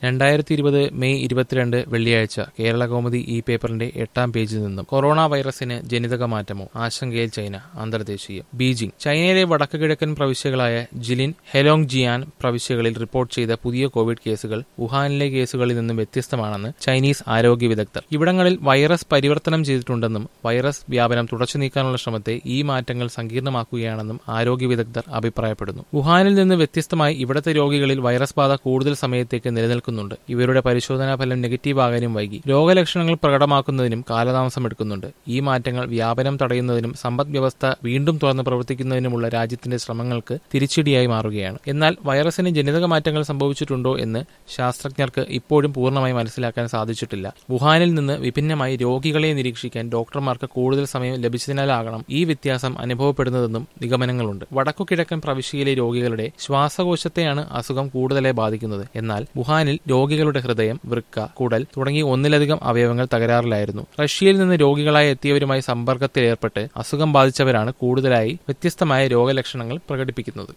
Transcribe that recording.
രണ്ടായിരത്തി ഇരുപത് മെയ് ഇരുപത്തിരണ്ട് വെള്ളിയാഴ്ച കേരള കൗമുദി ഈ പേപ്പറിന്റെ എട്ടാം പേജിൽ നിന്നും കൊറോണ വൈറസിന് ജനിതക മാറ്റമോ ആശങ്കയിൽ ചൈന അന്തർദേശീയം ബീജിംഗ് ചൈനയിലെ വടക്ക് കിഴക്കൻ പ്രവിശ്യകളായ ജിലിൻ ഹെലോങ് ജിയാൻ പ്രവിശ്യകളിൽ റിപ്പോർട്ട് ചെയ്ത പുതിയ കോവിഡ് കേസുകൾ വുഹാനിലെ കേസുകളിൽ നിന്നും വ്യത്യസ്തമാണെന്ന് ചൈനീസ് ആരോഗ്യ വിദഗ്ധർ ഇവിടങ്ങളിൽ വൈറസ് പരിവർത്തനം ചെയ്തിട്ടുണ്ടെന്നും വൈറസ് വ്യാപനം തുടച്ചു നീക്കാനുള്ള ശ്രമത്തെ ഈ മാറ്റങ്ങൾ സങ്കീർണമാക്കുകയാണെന്നും ആരോഗ്യ വിദഗ്ധർ അഭിപ്രായപ്പെടുന്നു വുഹാനിൽ നിന്ന് വ്യത്യസ്തമായി ഇവിടത്തെ രോഗികളിൽ വൈറസ് ബാധ കൂടുതൽ സമയത്തേക്ക് നിലനിൽക്കുന്നുണ്ട് ഇവരുടെ പരിശോധനാ ഫലം നെഗറ്റീവ് ആകാനും വൈകി രോഗലക്ഷണങ്ങൾ പ്രകടമാക്കുന്നതിനും കാലതാമസം എടുക്കുന്നുണ്ട് ഈ മാറ്റങ്ങൾ വ്യാപനം തടയുന്നതിനും സമ്പദ് വ്യവസ്ഥ വീണ്ടും തുറന്ന് പ്രവർത്തിക്കുന്നതിനുമുള്ള രാജ്യത്തിന്റെ ശ്രമങ്ങൾക്ക് തിരിച്ചടിയായി മാറുകയാണ് എന്നാൽ വൈറസിന് ജനിതക മാറ്റങ്ങൾ സംഭവിച്ചിട്ടുണ്ടോ എന്ന് ശാസ്ത്രജ്ഞർക്ക് ഇപ്പോഴും പൂർണ്ണമായി മനസ്സിലാക്കാൻ സാധിച്ചിട്ടില്ല വുഹാനിൽ നിന്ന് വിഭിന്നമായി രോഗികളെ നിരീക്ഷിക്കാൻ ഡോക്ടർമാർക്ക് കൂടുതൽ സമയം ലഭിച്ചതിനാലാകണം ഈ വ്യത്യാസം അനുഭവപ്പെടുന്നതെന്നും നിഗമനങ്ങളുണ്ട് വടക്കുകിഴക്കൻ പ്രവിശ്യയിലെ രോഗികളുടെ ശ്വാസകോശത്തെയാണ് അസുഖം കൂടുതലായി ബാധിക്കുന്നത് എന്നാൽ വുഹാനിൽ രോഗികളുടെ ഹൃദയം വൃക്ക കുടൽ തുടങ്ങി ഒന്നിലധികം അവയവങ്ങൾ തകരാറിലായിരുന്നു റഷ്യയിൽ നിന്ന് രോഗികളായി എത്തിയവരുമായി സമ്പർക്കത്തിലേർപ്പെട്ട് അസുഖം ബാധിച്ചവരാണ് കൂടുതലായി വ്യത്യസ്തമായ രോഗലക്ഷണങ്ങൾ പ്രകടിപ്പിക്കുന്നത്